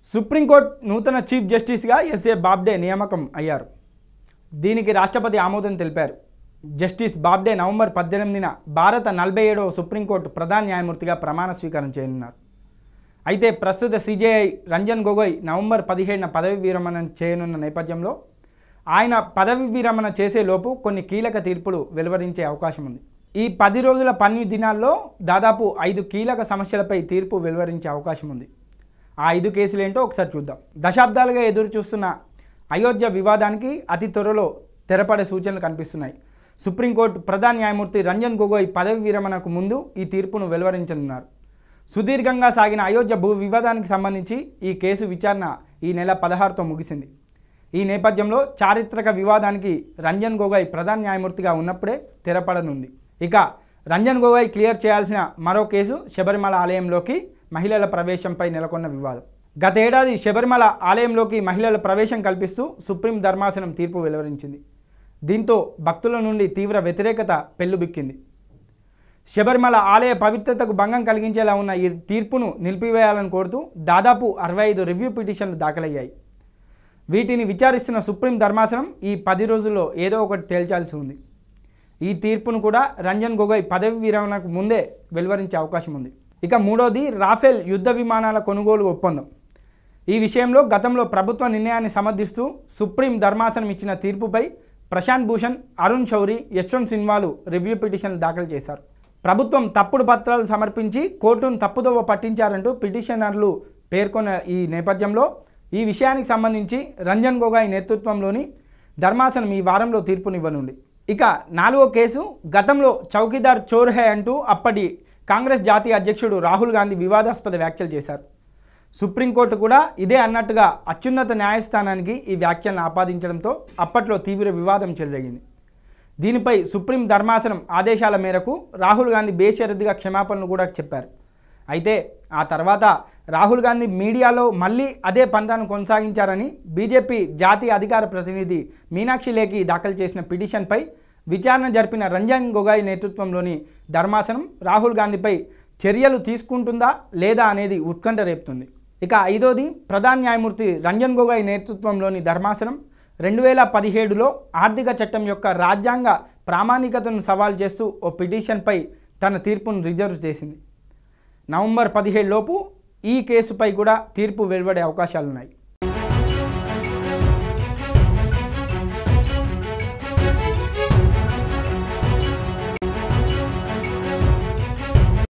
supreme court నూతన chief జస్టిస్గా SA Bobde నియామకం అయ్యారు దీనికి రాష్ట్రపతి ఆమోదం తెలిపారు జస్టిస్ బాబ్డే నవంబర్ పద్దెనిమిదిన భారత నలభై ఏడవ సుప్రీంకోర్టు ప్రధాన న్యాయమూర్తిగా ప్రమాణ స్వీకారం చేయనున్నారు అయితే ప్రస్తుత సిజేఐ రంజన్ గొగోయ్ నవంబర్ పదిహేడున పదవి విరమణ చేయనున్న నేపథ్యంలో ఆయన పదవి విరమణ చేసేలోపు కొన్ని కీలక తీర్పులు వెలువరించే అవకాశం ఉంది ఈ పది రోజుల పని దినాల్లో దాదాపు ఐదు కీలక సమస్యలపై తీర్పు వెలువరించే అవకాశం ఉంది ఆ ఐదు కేసులు ఏంటో ఒకసారి చూద్దాం దశాబ్దాలుగా ఎదురు చూస్తున్న అయోధ్య వివాదానికి అతి త్వరలో తెరపడే సూచనలు కనిపిస్తున్నాయి సుప్రీంకోర్టు ప్రధాన న్యాయమూర్తి రంజన్ గొగోయ్ పదవి విరమణకు ముందు ఈ తీర్పును వెలువరించనున్నారు సుదీర్ఘంగా సాగిన అయోధ్య భూ వివాదానికి సంబంధించి ఈ కేసు విచారణ ఈ నెల పదహారుతో ముగిసింది ఈ నేపథ్యంలో చారిత్రక వివాదానికి రంజన్ గొగోయ్ ప్రధాన న్యాయమూర్తిగా ఉన్నప్పుడే తెరపడనుంది ఇక రంజన్ గొగోయ్ క్లియర్ చేయాల్సిన మరో కేసు శబరిమల ఆలయంలోకి మహిళల ప్రవేశంపై నెలకొన్న వివాదం గతేడాది శబరిమల ఆలయంలోకి మహిళల ప్రవేశం కల్పిస్తూ సుప్రీం ధర్మాసనం తీర్పు వెలువరించింది దీంతో భక్తుల నుండి తీవ్ర వ్యతిరేకత పెల్లుబిక్కింది శబరిమల ఆలయ పవిత్రతకు భంగం కలిగించేలా ఉన్న ఈ తీర్పును నిలిపివేయాలని కోరుతూ దాదాపు అరవై ఐదు రివ్యూ పిటిషన్లు దాఖలయ్యాయి వీటిని విచారిస్తున్న సుప్రీం ధర్మాసనం ఈ పది రోజుల్లో ఏదో ఒకటి తేల్చాల్సి ఉంది ఈ తీర్పును కూడా రంజన్ గొగోయ్ పదవి విరమణకు ముందే వెలువరించే అవకాశం ఉంది ఇక మూడోది రాఫెల్ యుద్ధ విమానాల కొనుగోలు ఒప్పందం ఈ విషయంలో గతంలో ప్రభుత్వ నిర్ణయాన్ని సమర్థిస్తూ సుప్రీం ధర్మాసనం ఇచ్చిన తీర్పుపై ప్రశాంత్ భూషణ్ అరుణ్ శౌరి యశ్వంత్ సిన్వాలు రివ్యూ పిటిషన్లు దాఖలు చేశారు ప్రభుత్వం తప్పుడు పత్రాలు సమర్పించి కోర్టును తప్పుదోవ పట్టించారంటూ పిటిషనర్లు పేర్కొన్న ఈ నేపథ్యంలో ఈ విషయానికి సంబంధించి రంజన్ గొగాయ్ నేతృత్వంలోని ధర్మాసనం ఈ వారంలో తీర్పునివ్వనుంది ఇక నాలుగో కేసు గతంలో చౌకీదార్ చోర్ హై అంటూ అప్పటి కాంగ్రెస్ జాతీయ అధ్యక్షుడు రాహుల్ గాంధీ వివాదాస్పద వ్యాఖ్యలు చేశారు సుప్రీంకోర్టు కూడా ఇదే అన్నట్టుగా అత్యున్నత న్యాయస్థానానికి ఈ వ్యాఖ్యలను ఆపాదించడంతో అప్పట్లో తీవ్ర వివాదం చెలరేగింది దీనిపై సుప్రీం ధర్మాసనం ఆదేశాల మేరకు రాహుల్ గాంధీ బేషరతుగా క్షమాపణలు కూడా చెప్పారు అయితే ఆ తర్వాత రాహుల్ గాంధీ మీడియాలో మళ్ళీ అదే పంతాను కొనసాగించారని బీజేపీ జాతీయ అధికార ప్రతినిధి మీనాక్షి లేఖి దాఖలు చేసిన పిటిషన్పై విచారణ జరిపిన రంజన్ గొగాయ్ నేతృత్వంలోని ధర్మాసనం రాహుల్ గాంధీపై చర్యలు తీసుకుంటుందా లేదా అనేది ఉత్కంఠ రేపుతుంది ఇక ఐదోది ప్రధాన న్యాయమూర్తి రంజన్ గొగాయ్ నేతృత్వంలోని ధర్మాసనం రెండు వేల పదిహేడులో ఆర్థిక చట్టం యొక్క రాజ్యాంగ ప్రామాణికతను సవాల్ చేస్తూ ఓ పిటిషన్పై తన తీర్పును రిజర్వ్ చేసింది నవంబర్ పదిహేడు లోపు ఈ కేసుపై కూడా తీర్పు వెలువడే అవకాశాలున్నాయి